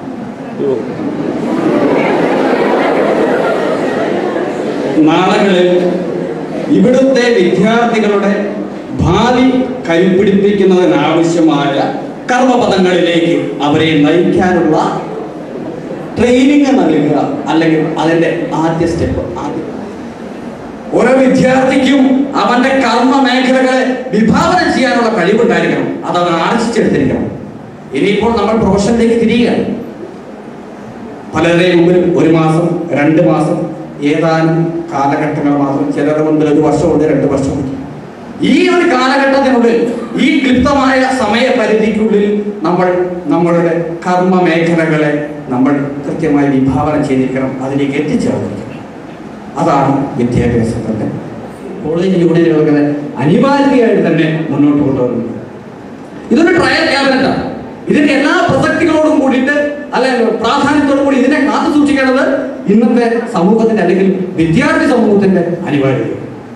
നാളുകളിൽ ഇവിടുത്തെ വിദ്യാർത്ഥികളുടെ ഭാവി കൈപ്പിടിപ്പിക്കുന്നതിനാവശ്യമായ കർമ്മപദങ്ങളിലേക്ക് അവരെ നയിക്കാനുള്ള ട്രെയിനിങ് നൽകുക അല്ലെങ്കിൽ അതിന്റെ ആദ്യ സ്റ്റെപ്പ് ആദ്യം ഓരോ വിദ്യാർത്ഥിക്കും അവന്റെ കർമ്മ മേഖലകളെ വിഭാവനം ചെയ്യാനുള്ള കഴിവുണ്ടായിരിക്കണം അത് അവൻ ആർജിച്ചെടുത്തിരിക്കണം ഇനിയിപ്പോൾ നമ്മൾ പ്രൊഫഷനിലേക്ക് തിരിയുകയാണ് പലരുടെയും മുമ്പിൽ ഒരു മാസം രണ്ട് മാസം ഏതാനും കാലഘട്ടങ്ങൾ മാത്രം ചിലരുടെ മുമ്പിൽ ഒരു വർഷമുണ്ട് രണ്ട് വർഷമുണ്ട് ഈ ഒരു കാലഘട്ടത്തിനുള്ളിൽ ഈ ക്ലിപ്തമായ സമയപരിധിക്കുള്ളിൽ നമ്മൾ നമ്മളുടെ കർമ്മ മേഖലകളെ നമ്മൾ കൃത്യമായി വിഭാവനം ചെയ്തിരിക്കണം അതിലേക്ക് എത്തിച്ചേർന്നിരിക്കണം അതാണ് വിദ്യാഭ്യാസത്തിന്റെ കോളേജ് യൂണിയനുകളെ അനിവാര്യമായിട്ട് തന്നെ മുന്നോട്ട് കൊണ്ടുവരുന്നത് ഇതൊരു ട്രയൽ ക്യാബിനറ്റാണ് ഇതിന്റെ എല്ലാ പ്രസക്തികളോടും കൂടിയിട്ട് അല്ലെ പ്രാധാന്യത്തോടും കൂടി ഇതിനെ കാത്തു സൂക്ഷിക്കേണ്ടത് ഇന്നത്തെ സമൂഹത്തിന്റെ അല്ലെങ്കിൽ വിദ്യാർത്ഥി സമൂഹത്തിന്റെ അനിവാര്യത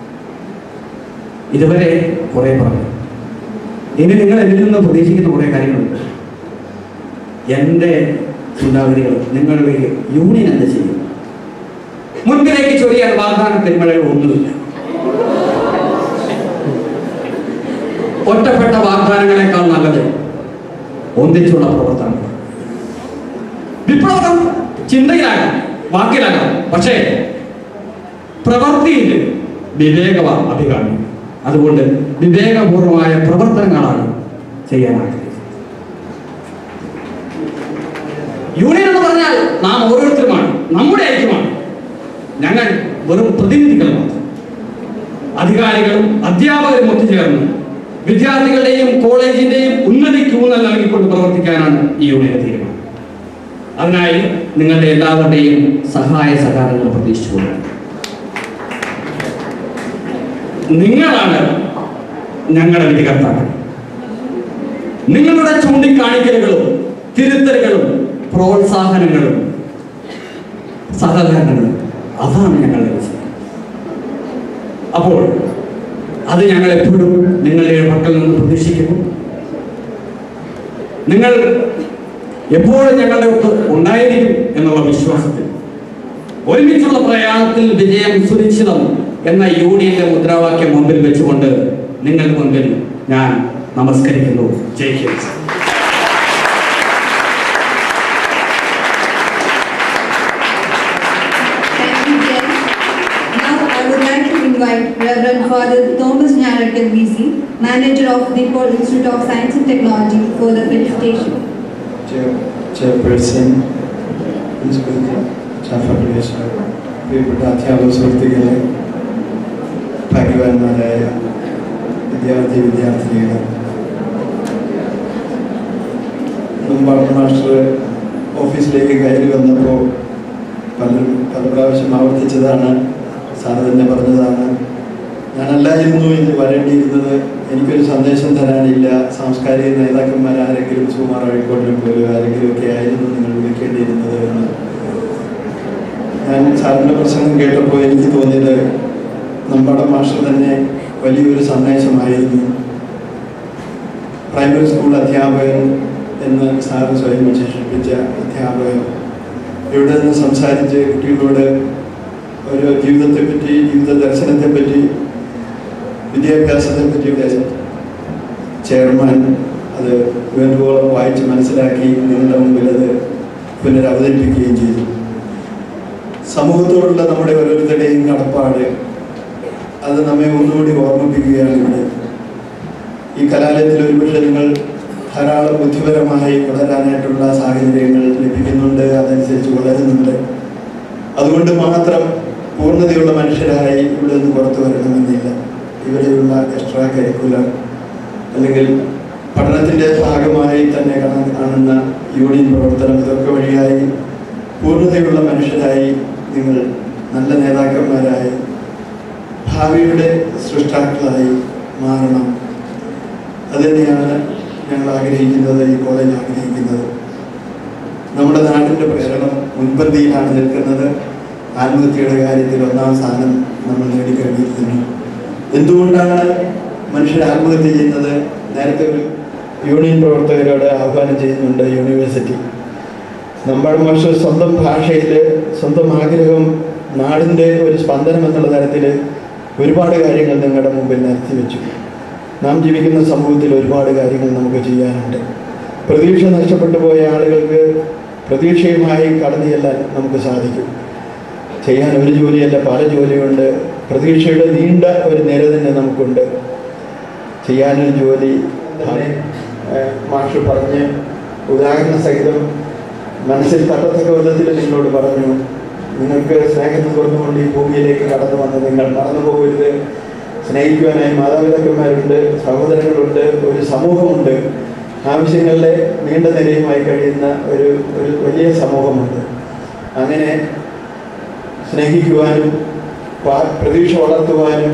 ഇതുവരെ കുറെ പറഞ്ഞു ഇനി നിങ്ങൾ എന്നിൽ നിന്ന് പ്രതീക്ഷിക്കുന്ന കുറെ കാര്യങ്ങളുണ്ട് എന്റെ ചിന്താഗതികൾ നിങ്ങളുടെ യൂണിയൻ എന്ത് ചെയ്യും മുൻപിലേക്ക് ചൊരിയാൻ വാഗ്ദാന പെരുമഴകൾ ഒന്നുമില്ല ഒറ്റപ്പെട്ട വാഗ്ദാനങ്ങളെക്കാൾ നല്ലത് ഒന്നിച്ചുള്ള പ്രവർത്തനങ്ങൾ വിപ്ലവം ചിന്തയിലാകാം വാക്കിലാകാം പക്ഷേ പ്രവൃത്തിയിൽ വിവേകവ അഭികാമ്യം അതുകൊണ്ട് വിവേകപൂർവമായ പ്രവർത്തനങ്ങളാണ് ചെയ്യാൻ ആഗ്രഹിക്കുന്നത് യൂണിയൻ എന്ന് പറഞ്ഞാൽ നാം ഓരോരുത്തരുമാണ് നമ്മുടെ ഐക്യമാണ് ഞങ്ങൾ വെറും പ്രതിനിധികൾ മാത്രം അധികാരികളും അധ്യാപകരും ഒത്തുചേർന്ന് വിദ്യാർത്ഥികളുടെയും കോളേജിന്റെയും ഉന്നതിക്ക് ഊന്നൽ നൽകിക്കൊണ്ട് പ്രവർത്തിക്കാനാണ് ഈ യൂണിയൻ തീരുമാനം അതിനായി നിങ്ങളുടെ എല്ലാവരുടെയും സഹായ സഹകരണങ്ങൾ പ്രതീക്ഷിച്ചുകൊണ്ട് നിങ്ങളാണ് ഞങ്ങളുടെ വിധികർത്താക്കൾ നിങ്ങളുടെ ചൂണ്ടിക്കാണിക്കലുകളും തിരുത്തലുകളും പ്രോത്സാഹനങ്ങളും സഹകരണങ്ങളും അതാണ് ഞങ്ങളുടെ വിജയം അപ്പോൾ അത് ഞങ്ങൾ എപ്പോഴും നിങ്ങളുടെ മക്കളിൽ നിന്ന് പ്രതീക്ഷിക്കുന്നു നിങ്ങൾ എപ്പോഴും ഞങ്ങളുടെ ഒത്ത് ഉണ്ടായിരിക്കും എന്നുള്ള വിശ്വാസത്തിൽ ഒരുമിച്ചുള്ള പ്രയാണത്തിൽ വിജയം സുനിശ്ചിതം എന്ന യൂണിയന്റെ മുദ്രാവാക്യം മുമ്പിൽ വെച്ചുകൊണ്ട് നിങ്ങൾക്ക് മുമ്പിൽ ഞാൻ നമസ്കരിക്കുന്നു Jai Hind Thank you, Jen. Now I would like to invite Reverend Father Thomas Nyarakan VC, Manager of the Paul Institute of Science and Technology for the felicitation. Chair- chairperson principal staff administrator പ്രിയപ്പെട്ട അധ്യാപക സുഹൃത്തുക്കളെ ഭാഗ്യവാന്മാരായ വിദ്യാർത്ഥി വിദ്യാർത്ഥിനികൾ മുമ്പാട് master ഓഫീസിലേക്ക് കയറി വന്നപ്പോൾ പലരും പല പ്രാവശ്യം ആവർത്തിച്ചതാണ് സാറ് തന്നെ പറഞ്ഞതാണ് ഞാനല്ലായിരുന്നു ഇന്ന് വരേണ്ടിയിരുന്നത് എനിക്കൊരു സന്ദേശം തരാനില്ല സാംസ്കാരിക നേതാക്കന്മാർ ആരെങ്കിലും സുമാർ അഴിക്കോട്ടിനെ പോലും ആരെങ്കിലും ഒക്കെ ആയിരുന്നു നിങ്ങൾ വിളിക്കേണ്ടിയിരുന്നത് എന്ന് ഞാൻ സാറിൻ്റെ പ്രസംഗം കേട്ടപ്പോൾ എനിക്ക് തോന്നിയത് നമ്മുടെ മാസ്റ്റർ തന്നെ വലിയൊരു സന്ദേശമായിരുന്നു പ്രൈമറി സ്കൂൾ അധ്യാപകൻ എന്ന് സാറ് സ്വയം വിശേഷിപ്പിച്ച അധ്യാപകൻ ഇവിടെ നിന്ന് സംസാരിച്ച് കുട്ടികളോട് ഒരു ജീവിതത്തെപ്പറ്റി ജീവിത ദർശനത്തെപ്പറ്റി വിദ്യാഭ്യാസത്തെപ്പറ്റി ഉപദേശം ചെയർമാൻ അത് വേണ്ടുവോളം വായിച്ച് മനസ്സിലാക്കി നിങ്ങളുടെ മുമ്പിൽ അത് പുനരവതരിപ്പിക്കുകയും ചെയ്തു സമൂഹത്തോടുള്ള നമ്മുടെ ഓരോരുത്തരുടെയും കടപ്പാട് അത് നമ്മെ ഒന്നുകൂടി ഓർമ്മിപ്പിക്കുകയാണ് ഇവിടെ ഈ കലാലയത്തിൽ ഒരുപക്ഷെ നിങ്ങൾ ധാരാളം ബുദ്ധിപരമായി വളരാനായിട്ടുള്ള സാഹചര്യങ്ങൾ ലഭിക്കുന്നുണ്ട് അതനുസരിച്ച് വളരുന്നുണ്ട് അതുകൊണ്ട് മാത്രം പൂർണ്ണതയുള്ള മനുഷ്യരായി ഇവിടെ നിന്ന് പുറത്തു വരണമെന്നില്ല ഇവിടെയുള്ള എക്സ്ട്രാ കരിക്കുലർ അല്ലെങ്കിൽ പഠനത്തിൻ്റെ ഭാഗമായി തന്നെ കാണാൻ കാണുന്ന യൂണിയൻ പ്രവർത്തനം ഇതൊക്കെ വഴിയായി പൂർണ്ണതയുള്ള മനുഷ്യരായി നിങ്ങൾ നല്ല നേതാക്കന്മാരായി ഭാവിയുടെ സൃഷ്ടാക്കളായി മാറണം അത് തന്നെയാണ് ഞങ്ങൾ ആഗ്രഹിക്കുന്നത് ഈ കോളേജ് ആഗ്രഹിക്കുന്നത് നമ്മുടെ നാടിൻ്റെ പ്രചരണം മുൻപന്തിയിലാണ് നിൽക്കുന്നത് ആത്മഹത്യയുടെ കാര്യത്തിൽ ഒന്നാം സ്ഥാനം നമ്മൾ നേടിക്കഴിഞ്ഞിരിക്കുന്നു എന്തുകൊണ്ടാണ് മനുഷ്യർ ആത്മഹത്യ ചെയ്യുന്നത് നേരത്തെ ഒരു യൂണിയൻ പ്രവർത്തകരോട് ആഹ്വാനം ചെയ്യുന്നുണ്ട് യൂണിവേഴ്സിറ്റി നമ്മുടെ മാസ്റ്റർ സ്വന്തം ഭാഷയിൽ സ്വന്തം ആഗ്രഹം നാടിൻ്റെ ഒരു സ്പന്ദനം എന്നുള്ള തരത്തിൽ ഒരുപാട് കാര്യങ്ങൾ നിങ്ങളുടെ മുമ്പിൽ നിരത്തി വെച്ചു നാം ജീവിക്കുന്ന സമൂഹത്തിൽ ഒരുപാട് കാര്യങ്ങൾ നമുക്ക് ചെയ്യാനുണ്ട് പ്രതീക്ഷ നഷ്ടപ്പെട്ടു പോയ ആളുകൾക്ക് പ്രതീക്ഷയുമായി കടന്നു ചെല്ലാൻ നമുക്ക് സാധിക്കും ചെയ്യാൻ ഒരു ജോലിയല്ല പല ജോലിയുണ്ട് പ്രതീക്ഷയുടെ നീണ്ട ഒരു നിര തന്നെ നമുക്കുണ്ട് ചെയ്യാനൊരു ജോലി തന്നെ ഏഹ്, മാഷ് പറഞ്ഞ് ഉദാഹരണ സഹിതം മനസ്സിൽ തട്ടത്തക്ക വിധത്തിൽ നിങ്ങളോട് പറഞ്ഞു നിങ്ങൾക്ക് സ്നേഹം തുറന്നുകൊണ്ട് ഈ ഭൂമിയിലേക്ക് കടന്നു വന്ന് നിങ്ങൾ മറന്നു പോകരുത് സ്നേഹിക്കുവാനായി മാതാപിതാക്കന്മാരുണ്ട് സഹോദരങ്ങളുണ്ട് ഒരു സമൂഹമുണ്ട് ആവശ്യങ്ങളുടെ നീണ്ട നിരയുമായി കഴിയുന്ന ഒരു ഒരു വലിയ സമൂഹമുണ്ട് അങ്ങനെ സ്നേഹിക്കുവാനും പാ- പ്രതീക്ഷ വളർത്തുവാനും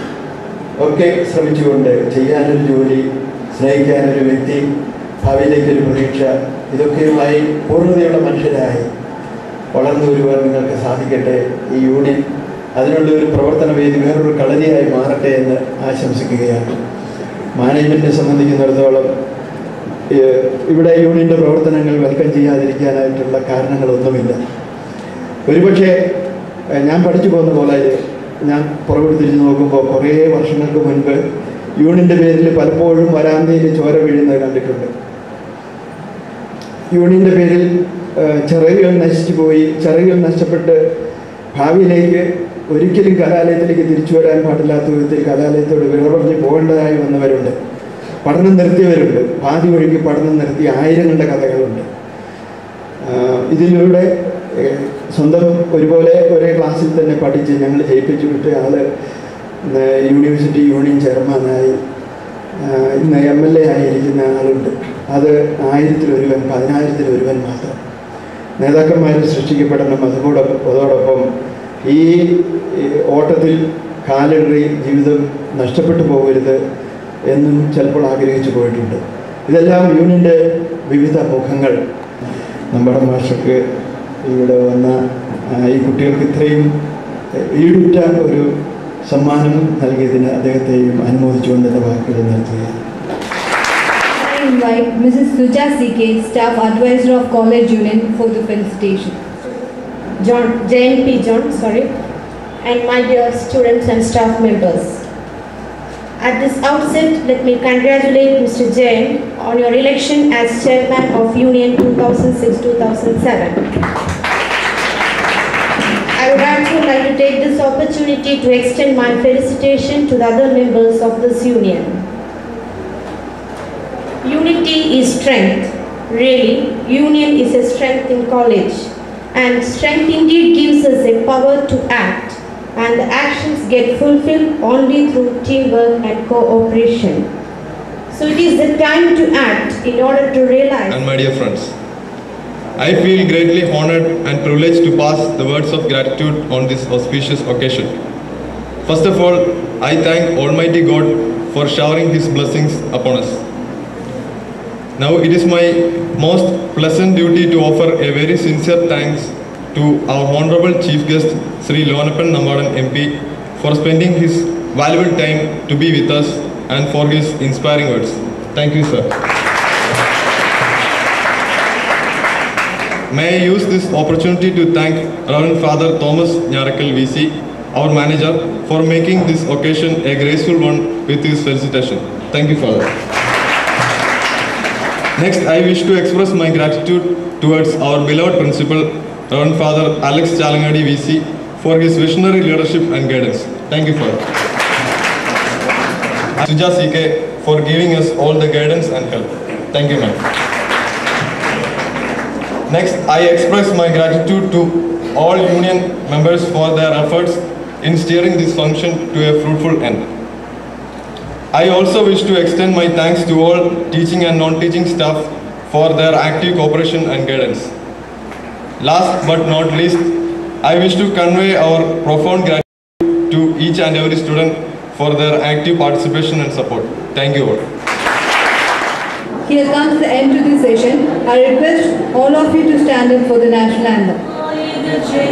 ഒക്കെ ശ്രമിച്ചുകൊണ്ട് ചെയ്യാനൊരു ജോലി സ്നേഹിക്കാനൊരു വ്യക്തി ഭാവിയിലേക്കൊരു പ്രതീക്ഷ ഇതൊക്കെയുമായി പൂർണ്ണതയുള്ള മനുഷ്യരായി വളർന്നു വരുവാൻ നിങ്ങൾക്ക് സാധിക്കട്ടെ ഈ യൂണിയൻ അതിനുള്ള ഒരു പ്രവർത്തന വേദി വേറൊരു കളരിയായി മാറട്ടെ എന്ന് ആശംസിക്കുകയാണ് മാനേജ്മെൻറ്റിനെ സംബന്ധിക്കുന്നിടത്തോളം ഏഹ്, ഇവിടെ യൂണിയൻ്റെ പ്രവർത്തനങ്ങൾ വെൽക്കം ചെയ്യാതിരിക്കാനായിട്ടുള്ള കാരണങ്ങളൊന്നുമില്ല ഒരുപക്ഷെ ഏഹ്, ഞാൻ പഠിച്ചു പോകുന്ന കോളേജ് ഞാൻ പുറകോട്ട് തിരിഞ്ഞ് നോക്കുമ്പോൾ കുറേ വർഷങ്ങൾക്ക് മുൻപ് യൂണിയൻ്റെ പേരിൽ പലപ്പോഴും വരാന്തയിൽ ചോര വീഴുന്നത് കണ്ടിട്ടുണ്ട് യൂണിയൻ്റെ പേരിൽ ഏഹ്, ചിറകുകൾ നശിച്ചു പോയി ചിറകുകൾ നഷ്ടപ്പെട്ട് ഭാവിയിലേക്ക് ഒരിക്കലും കലാലയത്തിലേക്ക് തിരിച്ചു വരാൻ പാടില്ലാത്ത വിധത്തിൽ കലാലയത്തോട് വിട പറഞ്ഞ് പോകേണ്ടതായി വന്നവരുണ്ട് പഠനം നിർത്തിയവരുണ്ട് പാതി വഴിക്ക് പഠനം നിർത്തിയ ആയിരങ്ങളുടെ കഥകളുണ്ട് ആഹ് ഇതിലൂടെ ഏഹ്, സ്വന്തം ഒരുപോലെ ഒരേ ക്ലാസ്സിൽ തന്നെ പഠിച്ച് ഞങ്ങൾ ജയിപ്പിച്ചു വിട്ട ആള് ഇന്ന് യൂണിവേഴ്സിറ്റി യൂണിയൻ ചെയർമാനായി ആഹ് ഇന്ന് എം എൽ എ ആയിരിക്കുന്ന ആളുണ്ട് അത് ആയിരത്തിലൊരുവൻ പതിനായിരത്തിലൊരുവൻ മാത്രം നേതാക്കന്മാർ സൃഷ്ടിക്കപ്പെടണം അതുകൂടൊപ്പം അതോടൊപ്പം ഈ ഈ ഓട്ടത്തിൽ കാലിടറി ജീവിതം നഷ്ടപ്പെട്ടു പോകരുത് എന്നും ചിലപ്പോൾ ആഗ്രഹിച്ചു പോയിട്ടുണ്ട് ഇതെല്ലാം യൂണിയൻ്റെ വിവിധ മുഖങ്ങൾ നമ്മുടെ മാഷക്ക് ഇവിടെ വന്ന ആ, ഈ കുട്ടികൾക്ക് ഇത്രയും ഈടുറ്റ ഒരു സമ്മാനം നൽകിയതിന് അദ്ദേഹത്തെയും അനുമോദിച്ചുകൊണ്ട് എൻ്റെ വാക്കുകൾ നിർത്തുകയാണ് I invite Mrs. Suja CK, Staff Advisor of College Union for the felicitation. John, Jane P. John, sorry, and my dear students and staff members. At this outset, let me congratulate Mr. Jain on your election as chairman of Union 2006-2007. I would also like to take this opportunity to extend my felicitation to the other members of this union. Unity is strength. Really, union is a strength in college. And strength indeed gives us a power to act. And the actions get fulfilled only through teamwork and cooperation. So it is the time to act in order to realize. and my dear friends. I feel greatly honored and privileged to pass the words of gratitude on this auspicious occasion. First of all, I thank Almighty God for showering His blessings upon us. Now it is my most pleasant duty to offer a very sincere thanks to our honorable chief guest Sri Lonapan Namadan MP for spending his valuable time to be with us and for his inspiring words. Thank you, sir. May I use this opportunity to thank Reverend Father Thomas Nyarakal VC, our manager, for making this occasion a graceful one with his felicitation. Thank you, Father. Next, I wish to express my gratitude towards our beloved principal, Reverend Father Alex Chalangadi VC, for his visionary leadership and guidance. Thank you, Father. Suja CK for giving us all the guidance and help. Thank you, ma'am. Next, I express my gratitude to all union members for their efforts in steering this function to a fruitful end. I also wish to extend my thanks to all teaching and non-teaching staff for their active cooperation and guidance. Last but not least, I wish to convey our profound gratitude to each and every student for their active participation and support. Thank you all. Here comes the end to this session. I request all of you to stand up for the national anthem.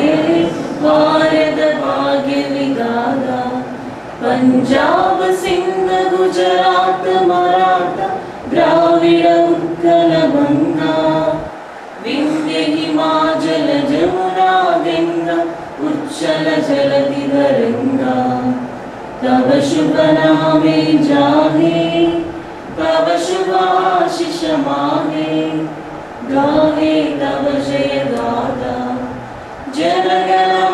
Punjab Sindh Gujarat Maratha Dravid Utkal Ganga Vindhya Himachal Jamuna Ganga उच्चल जलधि Ganga तब शुभ नामे जागे तब शुभ आशीष मागे गावे तब जय गाथा जनगण